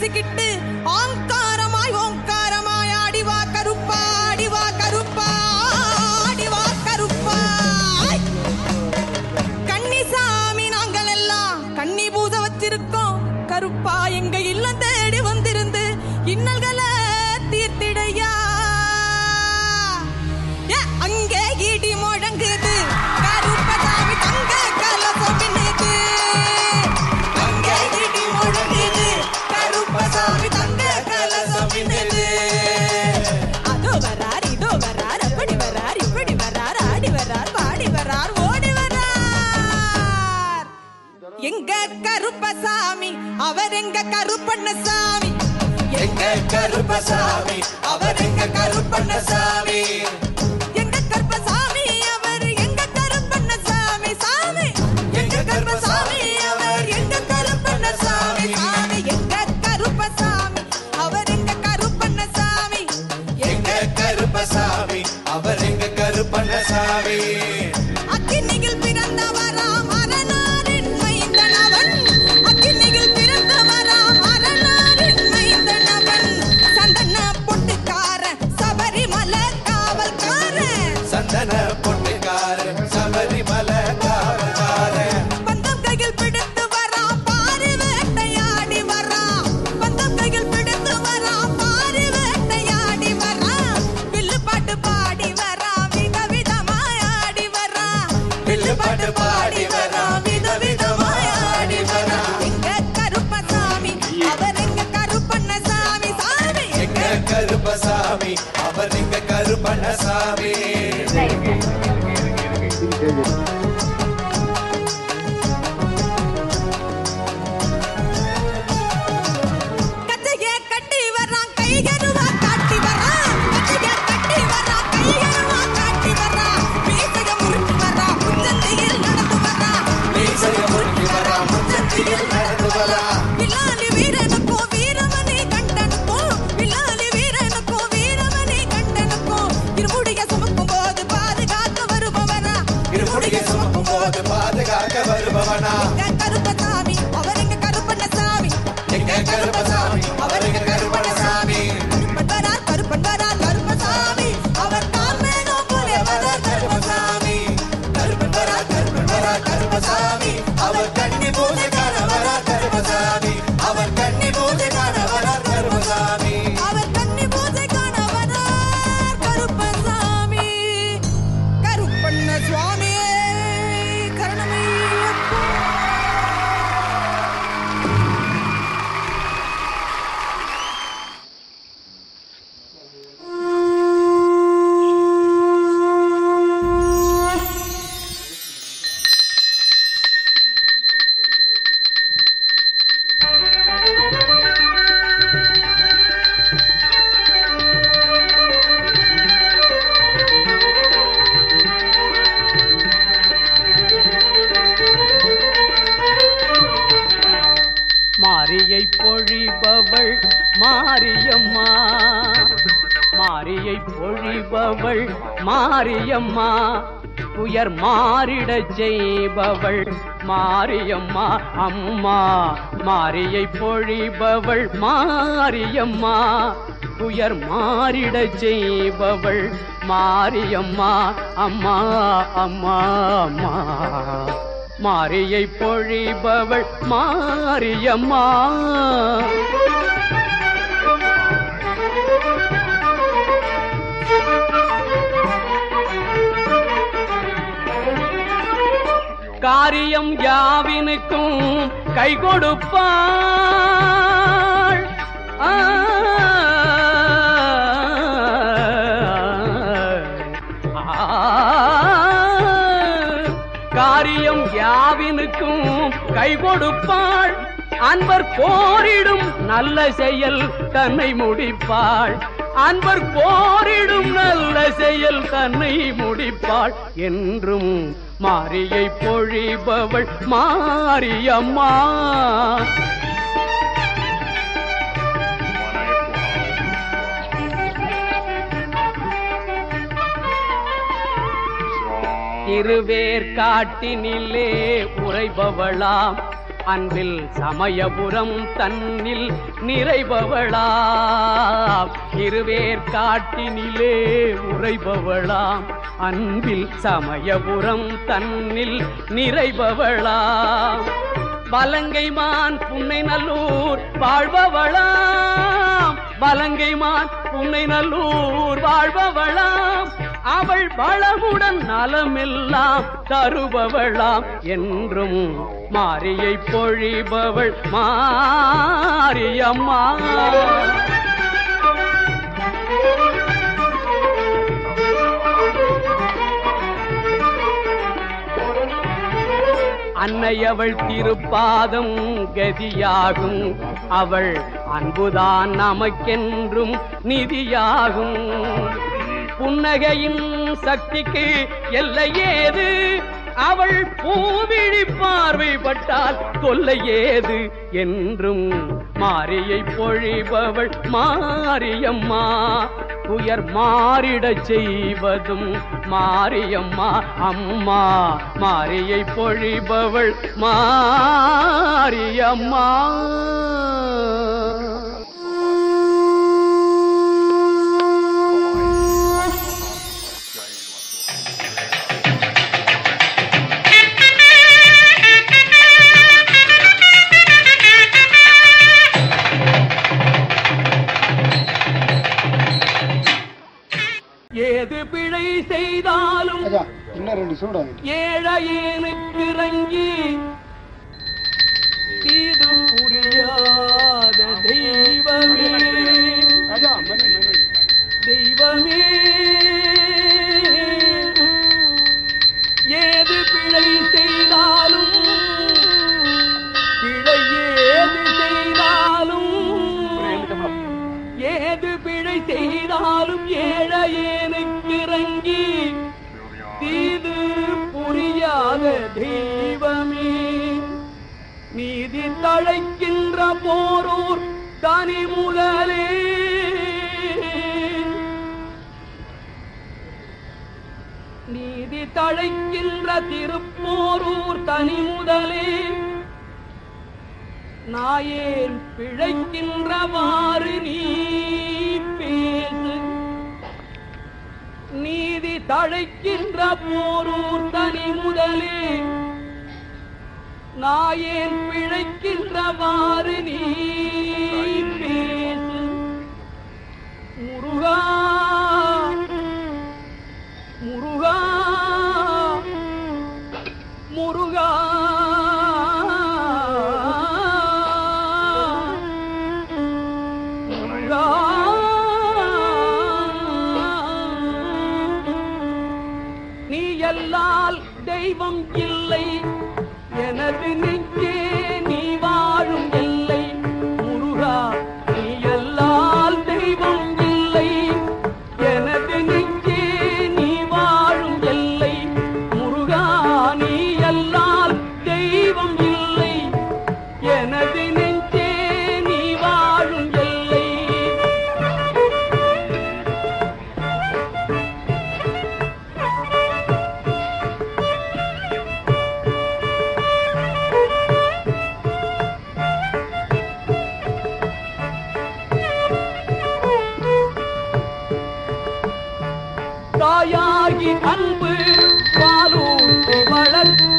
வச்சுக்கிட்டு ஆங்காரமாய் ஓங்காரமாய் ஆடிவா கருப்பா ஆடிவா கருப்பா ஆடிவா கருப்பா கன்னிசாமி நாங்கள் எல்லாம் கன்னி பூஜ வச்சிருக்கோம் கருப்பா எங்க இல்லம் தேடி வந்திருந்து இன்னல்களை தீர்த்திடையா ஏ, அங்கே இடி முழங்குது கருப்பசாமி தங்க கலசம் மின்னுது. அங்கே இடி முழங்குது கருப்பசாமி தங்க கலசம் மின்னுது. அதோ வரார் இதோ வரார் அப்படி வரார் இப்படி வரார் ஆடி வரார் பாடி வரார் ஓடி வரார் எங்க கருப்பசாமி அவர் எங்க கருப்பண்ணசாமி எங்க கருப்பசாமி அவர் எங்க கருப்பண்ணசாமி எங்க கருப்பசாமி அவர் எங்க கருப்பண்ணசாமி சாமி எங்க கருப்பசாமி அவர் எங்க கருப்பண்ணசாமி சாமி எங்க கருப்பசாமி அவர் எங்க கருப்பண்ணசாமி எங்க கருப்பசாமி அவர் எங்க கருப்பண்ணசாமி அக்கினியில் பிறந்தவராம் அரணாரின் மைந்தனவன் அக்கினியில் பிறந்தவராம் அரணாரின் மைந்தனவன் சந்தன பொட்டுக்காரன் சபரிமலை காவல்காரன் சந்தன பொட்டுக்காரன் சபரிமலை காவல்காரன் பந்தம் கையில் பிடித்து வரான் பாரு வேட்டையாடி வரான் பந்தம் கையில் பிடித்து வரான் பாரு வேட்டையாடி வரான் வில்லு பாட்டு பாடி வரான் விதவிதமாய் ஆடி வரான் வில்லு பாட்டு பாடி வரான் விதவிதமாய் ஆடி வரான் எங்க கருப்பசாமி அவர் எங்க கருப்பண்ணசாமி சாமி எங்க கருப்பசாமி அவர் எங்க கருப்பண்ணசாமி கட்டைய கட்டி வரான் கைகருவா காட்டி வரான் கட்டைய கட்டி வரான் கைகருவா காட்டி வரான் மீசைய முறுக்கி வரான் முச்சந்தியில் நடந்து வரான் மீசைய முறுக்கி வரா முச்சந்தியில் நடந்து வரா வில்லாலி வீரனுக்கோ வீரமணி கண்டனுக்கோ வில்லாலி வீரனுக்கோ வீரமணி கண்டனுக்கோ இருமுடிய சுமக்கும் போது பாதுகாக்க வருபவனா இருமுடியை சுமக்கும் போது பாதுகாக்க வருபவனா எங்க கருப்பசாமி அவர் எங்க கருப்பண்ணசாமி எங்க கருப்பசாமி அவர் எங்க கருப்பண்ணசாமி கருப்பன் வரார் கருப்பன் வரார் கருப்பசாமி அவர் காமேனோ போலே வரார் கருப்பசாமி கருப்பன் வரா கருப்பன் வரா கருப்பசாமி அவர் கண்ணி பூஜை காண வரா கருப்பசாமி அவர் கண்ணி பூஜை காண வரா கருப்பசாமி அவர் கன்னி பூஜை காண வரார் கருப்பசாமி கருப்பண்ண சுவாமியே கருணமையப்பா மாரியை பொழிபவள் மாரியம்மா மாரியை பொழிபவள் மாரியம்மா உயர் மாறிடச் செய்பவள் மாரியம்மா அம்மா மாரியை பொழிபவள் மாரியம்மா உயர் மாறிடச் செய்பவள் மாரியம்மா அம்மா அம்மா அம்மா மாரியை பொழிபவள் மாரியம்மா காரியம் யாவினுக்கும் கை கொடுப்பாள் ஆ. காரியம் யாவினுக்கும் கை கொடுப்பாள் அன்பர் போரிடும் நல்ல செயல் தன்னை முடிப்பாள் அன்பர் போரிடும் நல்ல செயல் தன்னை முடிப்பாள் என்றும் மாரியை பொழிபவள் மாரியம்மா திருவேற்காட்டினிலே உறைபவளாம் அன்பில் சமயபுரம் தன்னில் நிறைபவளாம் இருவேற்காட்டினிலே உறைபவளாம் அன்பில் சமயபுரம் தன்னில் நிறைபவளாம் வலங்கை மான் புன்னை நல்லூர் வாழ்பவளாம் வலங்கை மான் புன்னை நல்லூர் வாழ்பவளாம் அவள் வளமுடன் நலமெல்லாம் தருபவளாம் என்றும் மாரியை பொழிபவள் மாரியம்மா அன்னை அவள் திருப்பாதம் கதியாகும் அவள் அன்புதான் நமக்கென்றும் நிதியாகும் புன்னகையின் சக்திக்கு எல்லை ஏது அவள் பூவிழி பார்வைப்பட்டால் தொல்லை ஏது என்றும் மாரியை பொழிபவள் மாரியம்மா துயர் மாறிடச் செய்வதும் மாரியம்மா அம்மா மாரியை பொழிபவள் மாரியம்மா ஏது பிழை செய்தாலும் ஐயா இன்னும் ரெண்டு சூடு ஏழையனுக்கு இறங்கி தீது புரியாத தெய்வமே ஐயா மணி மணி தெய்வமே ஏது பிழை செய்தாலும் பிழை ஏது செய்தாலும் ஏது பிழை செய்தாலும் ஏழையனுக்கு இறங்கி தீது புரியாத தெய்வமே நீதி தழைக்கின்ற போரூர் தனி முதலே நீதி தழைக்கின்ற திருப்போரூர் தனி முதலே நாயேன் பிழைக்கின்றவாறு நீ பேசு நீதி தழைக்கின்ற போரூர் தனி முதலே நாயேன் பிழைக்கின்றவாறு நீ பேசு முருகா முருகா முருகா முருகா நீ எல்லால் தெய்வம் இல்லை எனது நெஞ்சே நீ வாழும் எல்லை முருகா நீ எல்லால் தெய்வம் இல்லை எனது நெஞ்சே நீ வாழும் எல்லை முருகா நீ எல்லால் தெய்வம் இல்லை எனது நெஞ்சே நீ வாழும் எல்லை தாயாகி அன்பு பாலூட்டி வளர்த்த